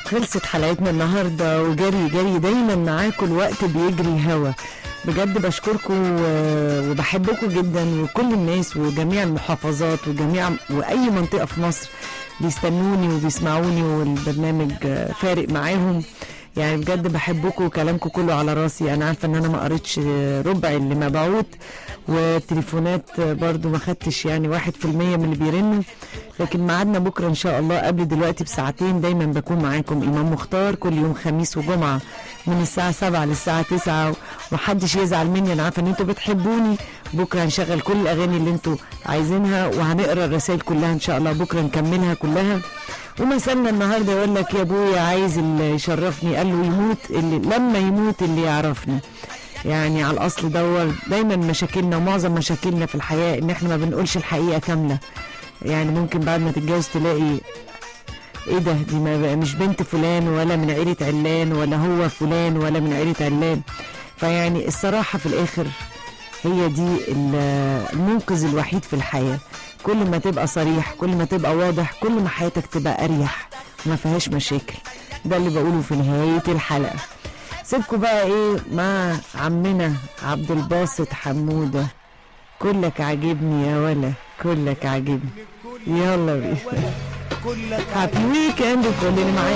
خلصت حلقتنا النهارده وجري جري دايما معاكم الوقت بيجري هوا بجد بشكركم و- وبحبكم جدا وكل الناس وجميع المحافظات وجميع واي منطقه في مصر بيستنوني وبيسمعوني والبرنامج آه، فارق معاهم يعني بجد بحبكم وكلامكم كله على راسي انا عارفه ان انا ما قريتش آه، ربع اللي مبعوت والتليفونات آه، برضو ما خدتش يعني واحد في المية من اللي بيرنوا لكن ميعادنا بكره ان شاء الله قبل دلوقتي بساعتين دايما بكون معاكم امام مختار كل يوم خميس وجمعه من الساعه 7 للساعه 9 ومحدش يزعل مني انا عارفه ان انتوا بتحبوني بكره هنشغل كل الاغاني اللي انتوا عايزينها وهنقرا الرسائل كلها ان شاء الله بكره نكملها كلها ومثلنا النهارده يقول لك يا ابويا عايز اللي يشرفني قال له يموت اللي لما يموت اللي يعرفني يعني على الاصل دور دايما مشاكلنا ومعظم مشاكلنا في الحياه ان احنا ما بنقولش الحقيقه كامله يعني ممكن بعد ما تتجوز تلاقي ايه ده دي ما بقى مش بنت فلان ولا من عيلة علان ولا هو فلان ولا من عيلة علان فيعني الصراحة في الآخر هي دي ال- المنقذ الوحيد في الحياة كل ما تبقى صريح كل ما تبقى واضح كل ما حياتك تبقى أريح وما فيهاش مشاكل ده اللي بقوله في نهاية الحلقة سيبكوا بقى ايه مع عمنا عبد الباسط حمودة كلك عاجبني يا ولا كلك عاجبني يلا بينا كلك هابي ويكند وكل اللي معايا